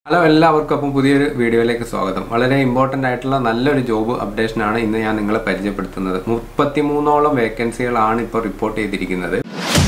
hello എല്ലാവർക്കും അപ്പം പുതിയൊരു വീഡിയോയിലേക്ക് സ്വാഗതം വളരെ ഇമ്പോർട്ടൻ്റ് ആയിട്ടുള്ള നല്ലൊരു ജോബ് അപ്ഡേഷനാണ് ഇന്ന് ഞാൻ നിങ്ങളെ പരിചയപ്പെടുത്തുന്നത് മുപ്പത്തിമൂന്നോളം വേക്കൻസികളാണ് ഇപ്പോൾ റിപ്പോർട്ട് ചെയ്തിരിക്കുന്നത്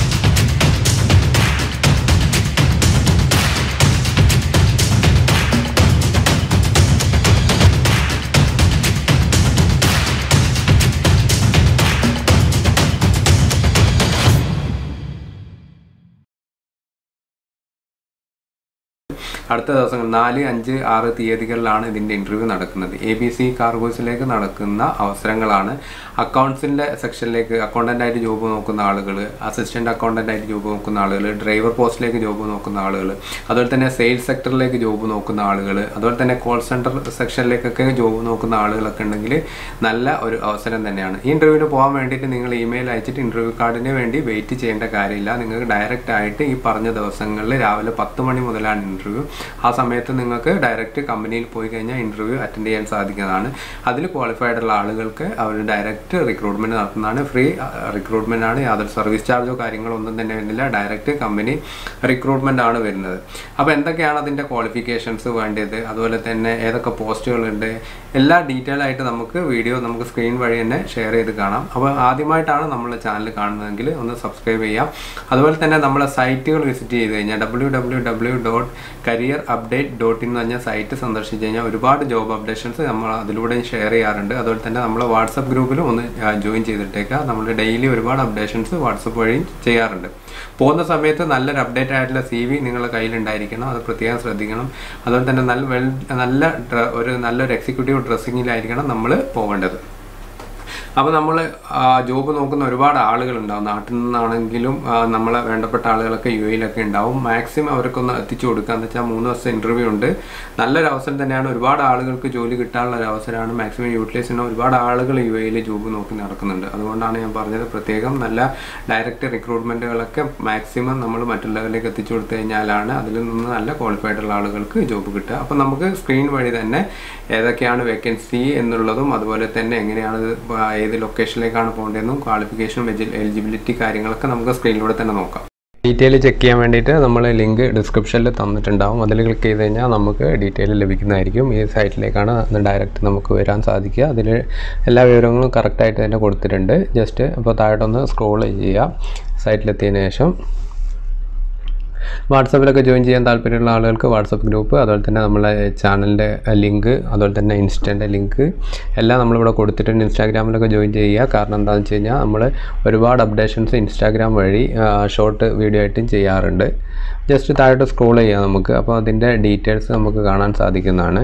അടുത്ത ദിവസങ്ങൾ നാല് അഞ്ച് ആറ് തീയതികളിലാണ് ഇതിൻ്റെ ഇൻ്റർവ്യൂ നടക്കുന്നത് എ ബി സി കാർഗോസിലേക്ക് നടക്കുന്ന അവസരങ്ങളാണ് അക്കൗണ്ട്സിൻ്റെ സെക്ഷനിലേക്ക് അക്കൗണ്ടൻ്റായിട്ട് ജോബ് നോക്കുന്ന ആളുകൾ അസിസ്റ്റൻ്റ് അക്കൗണ്ടൻ്റായിട്ട് ജോബ് നോക്കുന്ന ആളുകൾ ഡ്രൈവർ പോസ്റ്റിലേക്ക് ജോബ് നോക്കുന്ന ആളുകൾ അതുപോലെ തന്നെ സെയിൽസ് സെക്ടറിലേക്ക് ജോബ് നോക്കുന്ന ആളുകൾ അതുപോലെ തന്നെ കോൾ സെൻറ്റർ സെക്ഷനിലേക്കൊക്കെ ജോബ് നോക്കുന്ന ആളുകളൊക്കെ ഉണ്ടെങ്കിൽ നല്ല ഒരു അവസരം തന്നെയാണ് ഈ ഇൻ്റർവ്യൂവിന് പോകാൻ വേണ്ടിയിട്ട് നിങ്ങൾ ഇമെയിൽ അയച്ചിട്ട് ഇൻ്റർവ്യൂ കാർഡിന് വേണ്ടി വെയിറ്റ് ചെയ്യേണ്ട കാര്യമില്ല നിങ്ങൾക്ക് ഡയറക്റ്റ് ആയിട്ട് ഈ പറഞ്ഞ ദിവസങ്ങളിൽ രാവിലെ പത്ത് മണി മുതലാണ് ഇൻ്റർവ്യൂ ആ സമയത്ത് നിങ്ങൾക്ക് ഡയറക്റ്റ് കമ്പനിയിൽ പോയി കഴിഞ്ഞാൽ ഇൻ്റർവ്യൂ അറ്റൻഡ് ചെയ്യാൻ സാധിക്കുന്നതാണ് അതിൽ ക്വാളിഫൈഡ് ഉള്ള ആളുകൾക്ക് അവർ ഡയറക്റ്റ് റിക്രൂട്ട്മെൻറ്റ് നടത്തുന്നതാണ് ഫ്രീ റിക്രൂട്ട്മെൻ്റ് ആണ് യാതൊരു സർവീസ് ചാർജോ കാര്യങ്ങളോ ഒന്നും തന്നെ വരുന്നില്ല ഡയറക്റ്റ് കമ്പനി റിക്രൂട്ട്മെൻ്റ് ആണ് വരുന്നത് അപ്പോൾ എന്തൊക്കെയാണ് അതിൻ്റെ ക്വാളിഫിക്കേഷൻസ് വേണ്ടത് അതുപോലെ തന്നെ ഏതൊക്കെ പോസ്റ്റുകളുണ്ട് എല്ലാ ഡീറ്റെയിൽ ആയിട്ട് നമുക്ക് വീഡിയോ നമുക്ക് സ്ക്രീൻ വഴി തന്നെ ഷെയർ ചെയ്ത് കാണാം അപ്പോൾ ആദ്യമായിട്ടാണ് നമ്മളെ ചാനൽ കാണുന്നതെങ്കിൽ ഒന്ന് സബ്സ്ക്രൈബ് ചെയ്യാം അതുപോലെ തന്നെ നമ്മളെ സൈറ്റുകൾ വിസിറ്റ് ചെയ്ത് കഴിഞ്ഞാൽ W W W dot career update dot in എന്ന് പറഞ്ഞ സൈറ്റ് സന്ദർശിച്ച് കഴിഞ്ഞാൽ ഒരുപാട് ജോബ് അപ്ഡേഷൻസ് നമ്മൾ അതിലൂടെ ഷെയർ ചെയ്യാറുണ്ട് അതുപോലെ തന്നെ നമ്മൾ വാട്സപ്പ് ഗ്രൂപ്പിലും ഒന്ന് ജോയിൻ ചെയ്തിട്ടേക്കുക നമ്മൾ ഡെയിലി ഒരുപാട് അപ്ഡേഷൻസ് വാട്സപ്പ് വഴി ചെയ്യാറുണ്ട് പോകുന്ന സമയത്ത് നല്ലൊരു അപ്ഡേറ്റ് ആയിട്ടുള്ള സി വി നിങ്ങളുടെ കയ്യിലുണ്ടായിരിക്കണം അത് പ്രത്യേകം ശ്രദ്ധിക്കണം അതുപോലെ തന്നെ നല്ല വെൽ നല്ല ഡ്ര- ഒരു നല്ലൊരു എക്സിക്യൂട്ടീവ് ഡ്രസ്സിങ്ങിലായിരിക്കണം നമ്മൾ പോകേണ്ടത് അപ്പോൾ നമ്മൾ ജോബ് നോക്കുന്ന ഒരുപാട് ആളുകളുണ്ടാവും നാട്ടിൽ നിന്നാണെങ്കിലും ആ, നമ്മളെ വേണ്ടപ്പെട്ട ആളുകളൊക്കെ യു എയിലൊക്കെ ഉണ്ടാവും മാക്സിമം അവർക്കൊന്ന് എത്തിച്ചു കൊടുക്കുക എന്ന് വെച്ചാൽ മൂന്ന് ദിവസത്തെ ഇൻ്റർവ്യൂ ഉണ്ട് നല്ലൊരു അവസരം തന്നെയാണ് ഒരുപാട് ആളുകൾക്ക് ജോലി കിട്ടാനുള്ള ഒരു അവസരമാണ് മാക്സിമം യൂട്ടിലൈസ് ചെയ്യുന്ന ഒരുപാട് ആളുകൾ യു എയിൽ ജോബ് നോക്കി നടക്കുന്നുണ്ട് അതുകൊണ്ടാണ് ഞാൻ പറഞ്ഞത് പ്രത്യേകം നല്ല ഡയറക്റ്റ് റിക്രൂട്ട്മെൻറ്റുകളൊക്കെ മാക്സിമം നമ്മൾ മറ്റുള്ളവരിലേക്ക് എത്തിച്ചു കൊടുത്തു കഴിഞ്ഞാലാണ് അതിൽ നിന്ന് നല്ല ക്വാളിഫൈഡ് ഉള്ള ആളുകൾക്ക് ജോബ് കിട്ടുക അപ്പോൾ നമുക്ക് സ്ക്രീൻ വഴി തന്നെ ഏതൊക്കെയാണ് വേക്കൻസി എന്നുള്ളതും അതുപോലെ തന്നെ എങ്ങനെയാണ് ഇത് ആ, ഏത് ലൊക്കേഷനിലേക്കാണ് പോകേണ്ടതെന്നും ക്വാളിഫിക്കേഷനും എലിജിബിലിറ്റി കാര്യങ്ങളൊക്കെ നമുക്ക് സ്ക്രീനിലൂടെ തന്നെ നോക്കാം ഡീറ്റെയിൽ ചെക്ക് ചെയ്യാൻ വേണ്ടിയിട്ട് നമ്മൾ ലിങ്ക് ഡിസ്ക്രിപ്ഷനിൽ തന്നിട്ടുണ്ടാവും അതിൽ ക്ലിക്ക് ചെയ്ത് കഴിഞ്ഞാൽ നമുക്ക് ഡീറ്റെയിൽ ലഭിക്കുന്നതായിരിക്കും ഈ സൈറ്റിലേക്കാണ് ഡയറക്റ്റ് നമുക്ക് വരാൻ സാധിക്കുക അതിൽ എല്ലാ വിവരങ്ങളും കറക്റ്റായിട്ട് തന്നെ കൊടുത്തിട്ടുണ്ട് ജസ്റ്റ് അപ്പോൾ താഴോട്ടൊന്ന് സ്ക്രോൾ ചെയ്യുക സൈറ്റിലെത്തിയതിന് ശേഷം വാട്സപ്പിലൊക്കെ ജോയിൻ ചെയ്യാൻ താല്പര്യമുള്ള ആളുകൾക്ക് വാട്സപ്പ് ഗ്രൂപ്പ് അതുപോലെ തന്നെ നമ്മളെ ചാനലിൻ്റെ ലിങ്ക് അതുപോലെ തന്നെ ഇൻസ്റ്റൻ്റെ ലിങ്ക് എല്ലാം നമ്മളിവിടെ കൊടുത്തിട്ടുണ്ട് ഇൻസ്റ്റാഗ്രാമിലൊക്കെ ജോയിൻ ചെയ്യുക കാരണം എന്താണെന്ന് വെച്ച് കഴിഞ്ഞാൽ നമ്മൾ ഒരുപാട് അപ്ഡേഷൻസ് ഇൻസ്റ്റാഗ്രാം വഴി ഷോർട്ട് വീഡിയോ ആയിട്ടും ചെയ്യാറുണ്ട് ജസ്റ്റ് താഴോട്ട് സ്ക്രോൾ ചെയ്യാം നമുക്ക് അപ്പോൾ അതിൻ്റെ ഡീറ്റെയിൽസ് നമുക്ക് കാണാൻ സാധിക്കുന്നതാണ്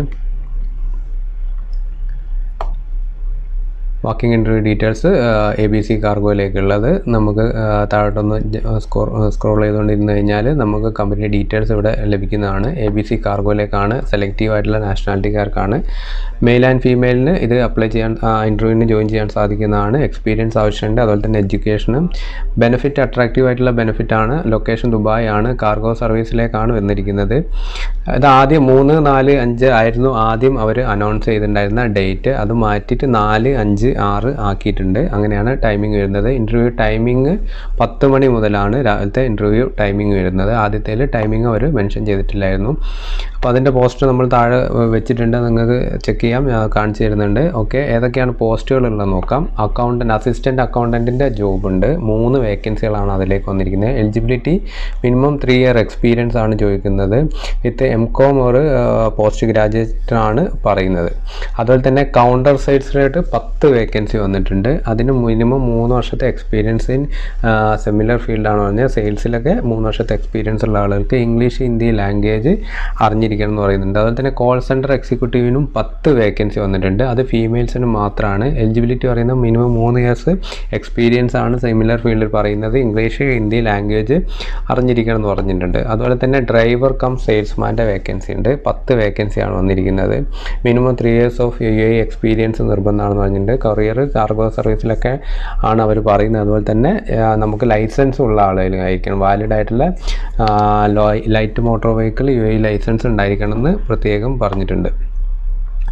walking interview details A B C കാർഗോയിലേക്കുള്ളത് നമുക്ക് ആ, താഴോട്ടൊന്ന് സ്കോർ സ്ക്രോൾ ചെയ്തുകൊണ്ടിരുന്ന് കഴിഞ്ഞാൽ നമുക്ക് കമ്പനി ഡീറ്റെയിൽസ് ഇവിടെ ലഭിക്കുന്നതാണ് എ ബി സി കാർഗോയിലേക്കാണ് സെലക്റ്റീവ് ആയിട്ടുള്ള നാഷണാലിറ്റിക്കാർക്കാണ് മെയിൽ ആൻഡ് ഫീമെയിലിന് ഇത് അപ്ലൈ ചെയ്യാൻ ഇൻ്റർവ്യൂവിന് ജോയിൻ ചെയ്യാൻ സാധിക്കുന്നതാണ് എക്സ്പീരിയൻസ് ആവശ്യമുണ്ട് അതുപോലെ തന്നെ എഡ്യൂക്കേഷനും ബെനിഫിറ്റ് അട്രാക്റ്റീവ് ആയിട്ടുള്ള ബെനിഫിറ്റ് ആണ് ലൊക്കേഷൻ ദുബായ് ആണ് കാർഗോ സർവീസിലേക്കാണ് വന്നിരിക്കുന്നത് ഇത് ആദ്യം മൂന്ന് നാല് അഞ്ച് ആയിരുന്നു ആദ്യം അവർ അനൗൺസ് ചെയ്തിട്ടുണ്ടായിരുന്ന ഡേറ്റ് അത് മാറ്റിയിട്ട് നാല് അഞ്ച് ആറ് ആക്കിയിട്ടുണ്ട് അങ്ങനെയാണ് ടൈമിംഗ് വരുന്നത് ഇൻ്റർവ്യൂ ടൈമിംഗ് പത്ത് മണി മുതലാണ് രാവിലത്തെ ഇൻ്റർവ്യൂ ടൈമിംഗ് വരുന്നത് ആദ്യത്തേൽ ടൈമിംഗ് അവർ മെൻഷൻ ചെയ്തിട്ടില്ലായിരുന്നു അപ്പോൾ അതിൻ്റെ പോസ്റ്റ് നമ്മൾ താഴെ വെച്ചിട്ടുണ്ട് നിങ്ങൾക്ക് ചെക്ക് ചെയ്യാം ഞാൻ കാണിച്ചു തരുന്നുണ്ട് ഓക്കെ ഏതൊക്കെയാണ് പോസ്റ്റുകളുള്ളത് നോക്കാം അക്കൗണ്ടൻറ്റ് അസിസ്റ്റൻറ്റ് അക്കൗണ്ടൻറ്റിൻ്റെ ജോബ് ഉണ്ട് മൂന്ന് വേക്കൻസികളാണ് അതിലേക്ക് വന്നിരിക്കുന്നത് eligibility minimum three year experience ആണ് ചോദിക്കുന്നത് വിത്ത് എം കോം ഒരു പോസ്റ്റ് ഗ്രാജുവേറ്റ് ആണ് പറയുന്നത് അതുപോലെ തന്നെ കൗണ്ടർ സൈഡ്സിലായിട്ട് പത്ത് വേക്കൻസി വന്നിട്ടുണ്ട് അതിന് മിനിമം മൂന്ന് വർഷത്തെ എക്സ്പീരിയൻസ് ഇൻ സിമിലർ ഫീൽഡാണ് പറഞ്ഞാൽ സെയിൽസിലൊക്കെ മൂന്ന് വർഷത്തെ എക്സ്പീരിയൻസ് ഉള്ള ആളുകൾക്ക് ഇംഗ്ലീഷ് ഹിന്ദി ലാംഗ്വേജ് അറിഞ്ഞിരിക്കണം എന്ന് പറയുന്നുണ്ട് അതുപോലെ തന്നെ കോൾ സെൻറ്റർ എക്സിക്യൂട്ടീവിനും പത്ത് വേക്കൻസി വന്നിട്ടുണ്ട് അത് ഫീമെയിൽസിന് മാത്രമാണ് എലിജിബിലിറ്റി പറയുന്നത് മിനിമം മൂന്ന് ഇയേഴ്സ് എക്സ്പീരിയൻസ് ആണ് സിമിലർ ഫീൽഡിൽ പറയുന്നത് ഇംഗ്ലീഷ് ഹിന്ദി ലാംഗ്വേജ് അറിഞ്ഞിരിക്കണം എന്ന് പറഞ്ഞിട്ടുണ്ട് അതുപോലെ തന്നെ ഡ്രൈവർ കം സെയിൽസ്മാൻ്റെ വേക്കൻസി ഉണ്ട് പത്ത് വേക്കൻസിയാണ് വന്നിരിക്കുന്നത് minimum three years of U A experience നിർബന്ധമാണെന്ന് പറഞ്ഞിട്ടുണ്ട് കൊറിയർ കാർഗോ സർവീസിലൊക്കെ ആണ് അവർ പറയുന്നത് അതുപോലെ തന്നെ ആ, നമുക്ക് ലൈസൻസ് ഉള്ള ആളുകളായിരിക്കണം വാലിഡ് ആയിട്ടുള്ള light motor vehicle U A license ഉണ്ടായിരിക്കണം എന്ന് പ്രത്യേകം പറഞ്ഞിട്ടുണ്ട്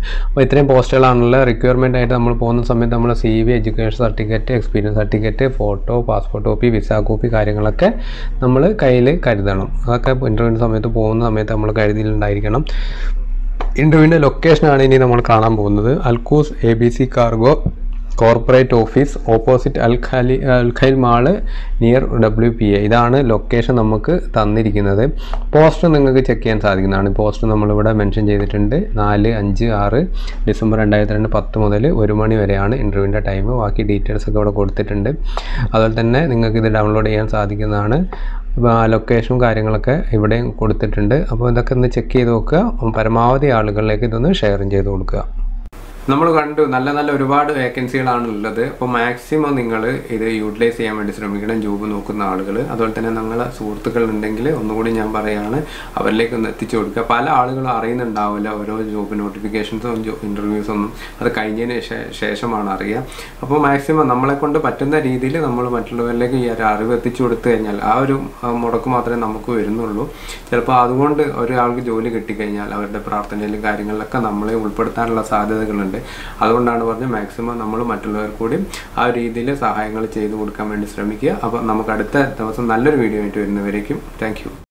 അപ്പോൾ ഇത്രയും പോസ്റ്റുകളാണുള്ള റിക്വയർമെൻ്റ് ആയിട്ട് നമ്മൾ പോകുന്ന സമയത്ത് നമ്മൾ C V education certificate experience certificate photo passport copy visa copy കാര്യങ്ങളൊക്കെ നമ്മൾ കയ്യിൽ കരുതണം അതൊക്കെ ഇൻ്റർവ്യൂവിൻ്റെ സമയത്ത് പോകുന്ന സമയത്ത് നമ്മൾ കരുതിയിട്ടുണ്ടായിരിക്കണം ഇൻ്റർവ്യൂവിൻ്റെ ലൊക്കേഷനാണ് ഇനി നമ്മൾ കാണാൻ പോകുന്നത് Al Quoz A B C cargo corporate office opposite Al Khail Al Khail mall near W P A ഇതാണ് ലൊക്കേഷൻ നമുക്ക് തന്നിരിക്കുന്നത് പോസ്റ്റർ നിങ്ങൾക്ക് ചെക്ക് ചെയ്യാൻ സാധിക്കുന്നതാണ് പോസ്റ്റർ നമ്മളിവിടെ മെൻഷൻ ചെയ്തിട്ടുണ്ട് നാല് അഞ്ച് ആറ് ഡിസംബർ രണ്ടായിരത്തി രണ്ട് പത്ത് മുതൽ ഒരു മണി വരെയാണ് ഇൻ്റർവ്യൂവിൻ്റെ ടൈം ബാക്കി ഡീറ്റെയിൽസ് ഒക്കെ ഇവിടെ കൊടുത്തിട്ടുണ്ട് അതുപോലെ തന്നെ നിങ്ങൾക്ക് ഇത് ഡൗൺലോഡ് ചെയ്യാൻ സാധിക്കുന്നതാണ് ലൊക്കേഷനും കാര്യങ്ങളൊക്കെ ഇവിടെയും കൊടുത്തിട്ടുണ്ട് അപ്പോൾ ഇതൊക്കെ ഒന്ന് ചെക്ക് ചെയ്ത് നോക്കുക പരമാവധി ആളുകളിലേക്ക് ഇതൊന്ന് ഷെയറും ചെയ്ത് കൊടുക്കുക നമ്മൾ കണ്ടു നല്ല നല്ല ഒരുപാട് വേക്കൻസികളാണ് ഉള്ളത് അപ്പോൾ മാക്സിമം നിങ്ങൾ ഇത് യൂട്ടിലൈസ് ചെയ്യാൻ വേണ്ടി ശ്രമിക്കണം ജോബ് നോക്കുന്ന ആളുകൾ അതുപോലെ തന്നെ നിങ്ങളെ സുഹൃത്തുക്കൾ ഉണ്ടെങ്കിൽ ഒന്നുകൂടി ഞാൻ പറയുകയാണ് അവരിലേക്ക് ഒന്ന് എത്തിച്ചു കൊടുക്കുക പല ആളുകളും അറിയുന്നുണ്ടാവില്ല ഓരോ ജോബ് നോട്ടിഫിക്കേഷൻസും ഇൻ്റർവ്യൂസും ഒന്നും അത് കഴിഞ്ഞതിന് ശേ- ശേഷമാണ് അറിയുക അപ്പോൾ മാക്സിമം നമ്മളെ കൊണ്ട് പറ്റുന്ന രീതിയിൽ നമ്മൾ മറ്റുള്ളവരിലേക്ക് ഈ ഒരു അറിവ് എത്തിച്ചു കൊടുത്തു കഴിഞ്ഞാൽ ആ ഒരു ആ, മുടക്ക് മാത്രമേ നമുക്ക് വരുന്നുള്ളൂ ചിലപ്പോൾ അതുകൊണ്ട് ഒരാൾക്ക് ജോലി കിട്ടിക്കഴിഞ്ഞാൽ അവരുടെ പ്രാർത്ഥനയിലും കാര്യങ്ങളിലൊക്കെ നമ്മളെ ഉൾപ്പെടുത്താനുള്ള സാധ്യതകളുണ്ട് അതുകൊണ്ടാണ് പറഞ്ഞത് മാക്സിമം നമ്മൾ മറ്റുള്ളവർ കൂടി ആ രീതിയിൽ സഹായങ്ങൾ ചെയ്തു കൊടുക്കാൻ വേണ്ടി ശ്രമിക്കുക അപ്പോൾ നമുക്ക് അടുത്ത ദിവസം നല്ലൊരു വീഡിയോ ആയിട്ട് വരുന്നവരേക്കും താങ്ക്